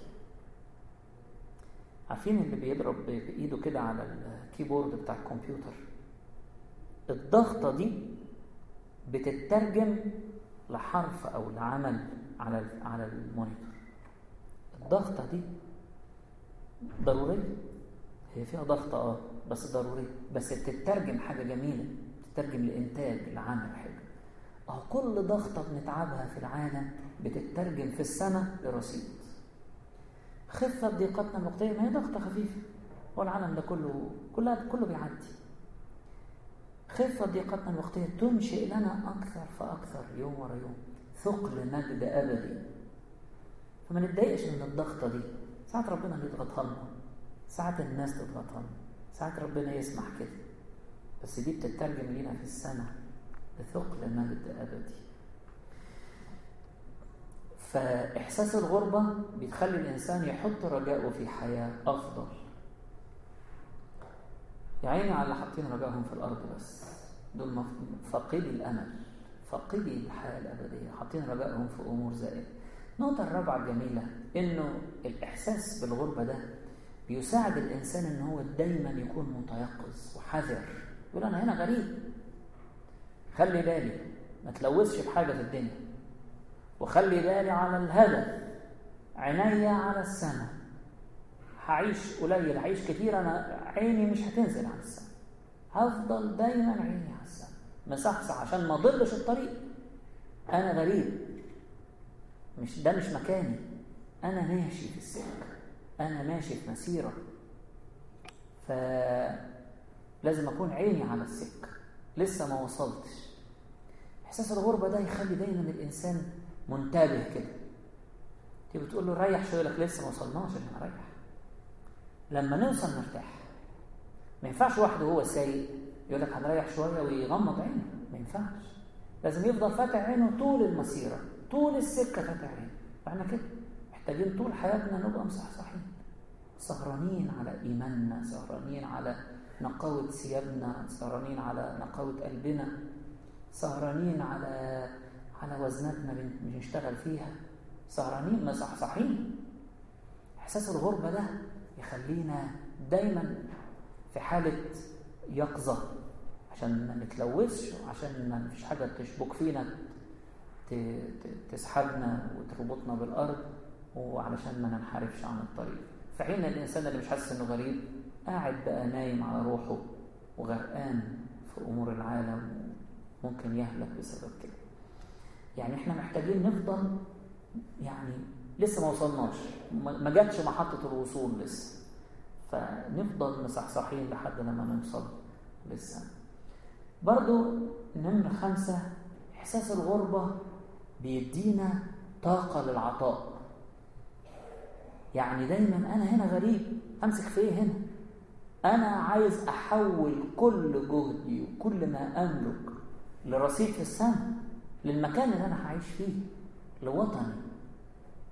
عارفين اللي بيضرب بإيده كده على الكيبورد بتاع الكمبيوتر الضغطة دي بتترجم لحرف أو لعمل على على المونيتور الضغطة دي ضرورية هي فيها ضغط اه بس ضرورية بس بتترجم حاجة جميلة بتترجم لإنتاج لعمل حلو أهو كل ضغطة بنتعبها في العالم بتترجم في السنة لرصيد خفة ضيقتنا الوقتية ما هي ضغطة خفيفة والعالم ده كله كلها كله بيعدي خفة ضيقتنا الوقتية تنشئ لنا أكثر فأكثر يوم ورا يوم ثقل مجد أبدي فما نتضايقش من الضغطة دي ساعات ربنا بيضغطها لنا ساعات الناس تضغطها لنا ساعات ربنا يسمح كده بس دي بتترجم لينا في السنة لثقل مجد أبدي فإحساس الغربة بتخلي الإنسان يحط رجاءه في حياة أفضل يا عيني على اللي حاطين رجائهم في الأرض بس دول فاقدي الأمل فاقدي الحياة الأبدية حاطين رجائهم في أمور زائلة النقطة الرابعة الجميلة إنه الإحساس بالغربة ده بيساعد الإنسان إن هو دايما يكون متيقظ وحذر يقول أنا هنا غريب خلي بالي ما تلوثش بحاجة في الدنيا وخلي بالي على الهدف عينيا على السماء هعيش قليل هعيش كتير أنا عيني مش هتنزل على السماء هفضل دايما عيني على السماء مصحصح عشان ما اضلش الطريق أنا غريب مش ده مش مكاني أنا ماشي في السكة أنا ماشي في مسيرة فلازم أكون عيني على السكة لسه ما وصلتش إحساس الغربة ده يخلي دايما الإنسان منتبه كده تيجي بتقول له ريح شوية لك لسه ما وصلناش احنا ريح لما نوصل نرتاح ما ينفعش واحد وهو سايق يقول لك هنريح شوية ويغمض عينه ما ينفعش لازم يفضل فاتح عينه طول المسيرة طول السكة فاتح عينه فاحنا كده محتاجين طول حياتنا نبقى مصحصحين سهرانين على إيماننا سهرانين على نقاوة ثيابنا سهرانين على نقاوة قلبنا سهرانين على على وزناتنا بنشتغل فيها سهرانين مصحصحين إحساس الغربة ده يخلينا دايما في حالة يقظة عشان ما نتلوثش وعشان ما فيش حاجة تشبك فينا تسحبنا وتربطنا بالأرض وعلشان ما ننحرفش عن الطريق في حين الإنسان اللي مش حاسس إنه غريب قاعد بقى نايم على روحه وغرقان في أمور العالم ممكن يهلك بسبب كده يعني احنا محتاجين نفضل يعني لسه ما وصلناش ما جاتش محطة الوصول لسه فنفضل مصحصحين لحد لما نوصل للسنة برضو نمرة خمسة إحساس الغربة بيدينا طاقة للعطاء يعني دايما أنا هنا غريب أمسك في إيه هنا أنا عايز أحول كل جهدي وكل ما أملك لرصيد في السماء للمكان اللي أنا هعيش فيه لوطني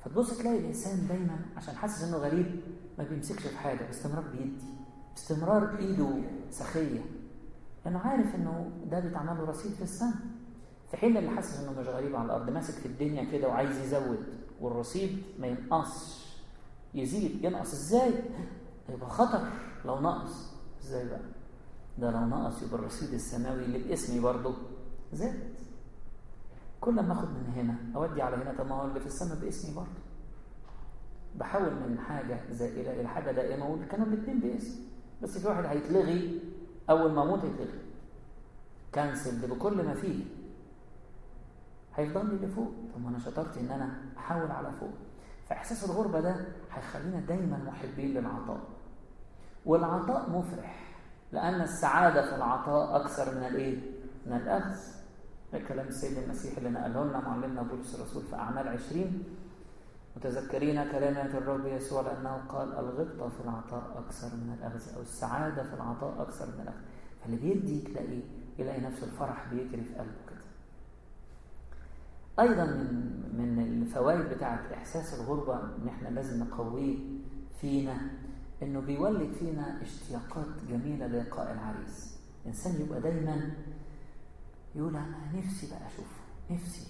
فتبص تلاقي الانسان دايما عشان حاسس انه غريب ما بيمسكش في حاجه باستمرار بيدي باستمرار ايده سخيه لانه عارف انه ده بيتعمل له رصيد في السماء في حين اللي حاسس انه مش غريب على الارض ماسك في الدنيا كده وعايز يزود والرصيد ما ينقصش يزيد ينقص ازاي يبقى خطر لو نقص ازاي بقى ده لو نقص يبقى الرصيد السماوي اللي باسمي برضه زاد كل ما اخد من هنا اودي على هنا طب ما هو اللي في السماء باسمي برضه بحول من حاجه زائله الى حاجه دائمه وكانوا الاثنين باسمي بس في واحد هيتلغي اول ما اموت هيتلغي كانسل بكل ما فيه هيفضل لي اللي فوق طب ما انا شطرت ان انا احول على فوق فاحساس الغربه ده هيخلينا دايما محبين للعطاء والعطاء مفرح لان السعاده في العطاء اكثر من الايه من الاخذ ده كلام السيد المسيح اللي نقله لنا معلمنا بولس الرسول في اعمال 20 متذكرين كلمات الرب يسوع لانه قال الغبطه في العطاء اكثر من الاخذ او السعاده في العطاء اكثر من الاخذ فاللي بيدي تلاقيه يلاقي نفس الفرح بيجري في قلبه كده ايضا من من الفوائد بتاعه احساس الغربه ان احنا لازم نقويه فينا انه بيولد فينا اشتياقات جميله للقاء العريس الانسان يبقى دايما يقول انا نفسي بقى اشوفه نفسي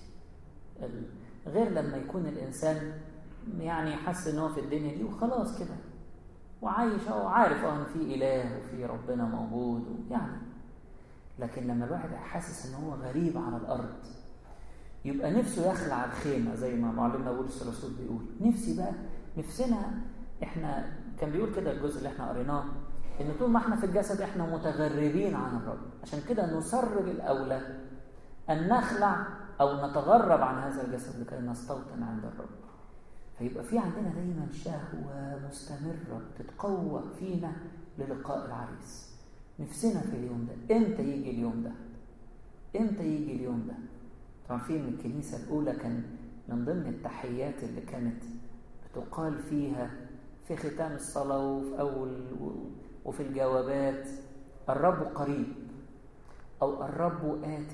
غير لما يكون الانسان يعني حس ان هو في الدنيا دي وخلاص كده وعايش او عارف اه ان في اله وفي ربنا موجود يعني لكن لما الواحد حاسس ان هو غريب على الارض يبقى نفسه يخلع الخيمه زي ما معلمنا بولس الرسول بيقول نفسي بقى نفسنا احنا كان بيقول كده الجزء اللي احنا قريناه ان طول ما احنا في الجسد احنا متغربين عن الرب عشان كده نصر بالاولى ان نخلع او نتغرب عن هذا الجسد لكي نستوطن عند الرب فيبقى في عندنا دايما شهوه مستمره تتقوى فينا للقاء العريس نفسنا في اليوم ده امتى يجي اليوم ده امتى يجي اليوم ده عارفين الكنيسه الاولى كان من ضمن التحيات اللي كانت بتقال فيها في ختام الصلاه وفي اول وفي الجوابات الرب قريب او الرب آت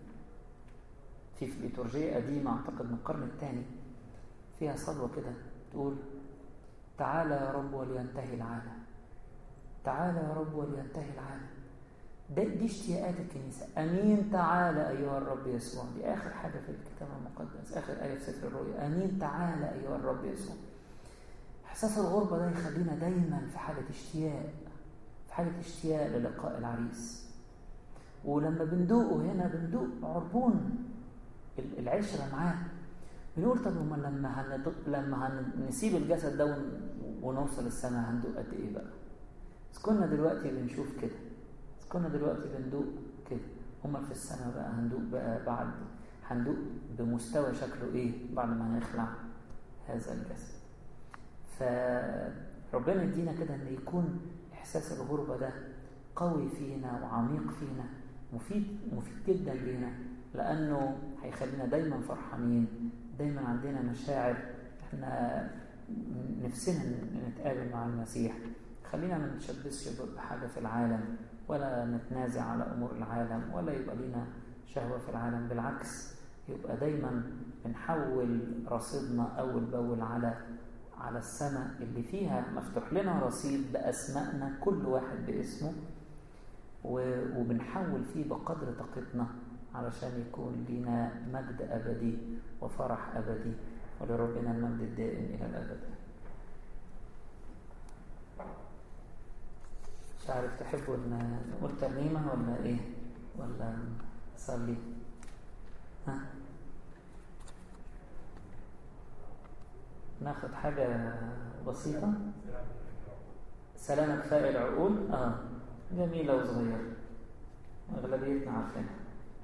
في في ليتورجية قديمة أعتقد من القرن الثاني فيها صلوة كده تقول تعالى يا رب ولينتهي العالم تعالى يا رب ولينتهي العالم ده دي اشتياقات الكنيسة أمين تعالى أيها الرب يسوع دي آخر حاجة في الكتاب المقدس آخر آية في سفر الرؤيا أمين تعالى أيها الرب يسوع إحساس الغربة ده يخلينا دايما في حالة اشتياق في حالة اشتياق للقاء العريس ولما بندوقه هنا بندوق عربون العشرة معاه بنقول طب هما لما هندق لما هنسيب الجسد ده ونوصل السماء هندوق قد ايه بقى؟ بس كنا دلوقتي بنشوف كده بس كنا دلوقتي بندوق كده هما في السماء بقى هندوق بقى بعد هندوق بمستوى شكله ايه بعد ما نخلع هذا الجسد فربنا يدينا كده ان يكون احساس الغربه ده قوي فينا وعميق فينا مفيد مفيد جدا لينا لانه هيخلينا دايما فرحانين دايما عندنا مشاعر احنا نفسنا نتقابل مع المسيح خلينا ما نتشبثش بحاجه في العالم ولا نتنازع على امور العالم ولا يبقى لنا شهوه في العالم بالعكس يبقى دايما بنحول رصيدنا اول باول على على السماء اللي فيها مفتوح لنا رصيد باسمائنا كل واحد باسمه وبنحول فيه بقدر طاقتنا علشان يكون لنا مجد أبدي وفرح أبدي ولربنا المجد الدائم إلى الأبد مش عارف تحبوا ان نقول ترنيمة ولا ايه ولا نصلي ها ناخد حاجة بسيطة سلامة كفاية العقول اه جميلة وصغيرة أغلبيتنا عارفينها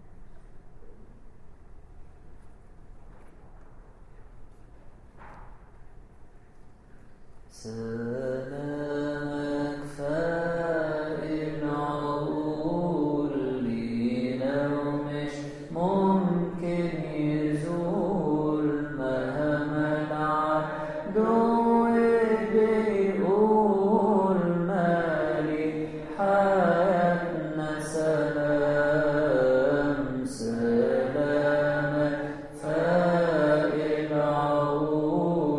سلامك فائل عقول لينا ومش ممكن يزول مهما العدو بيقول مالي حياتنا سلام سلامك فائل عقول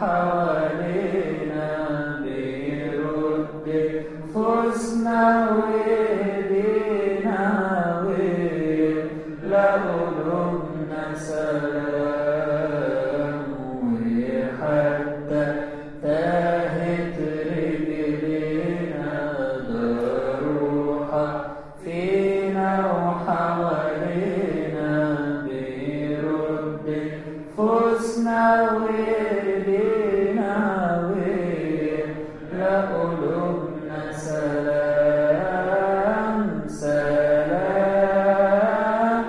حوالينا بيرد فوزنا ويدينا ويملأ قلوبنا سلام وحتى تاهت رجلينا ده روحك فينا وحوالينا بيرد فوزنا ويدينا ويملأ قلوبنا سلام سلام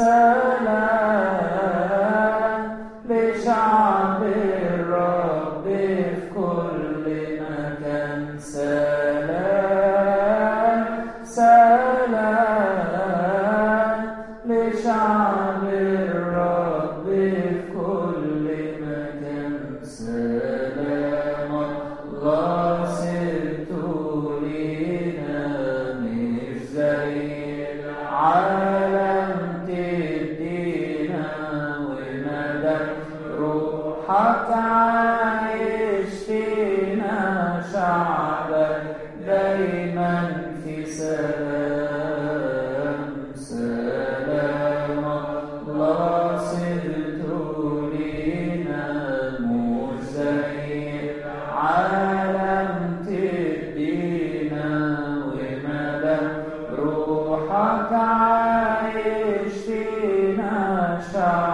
سلام لشعب الرب في كل مكان سلام سلام لشعب الرب في كل مكان سلام الله سرت لينا مش زي العالم تدينا ومدى روحك عايش فينا شعبك دايما في سلام سلام الله سرت لينا مش زي العالم تدينا ومدى روحك عايش فينا شعب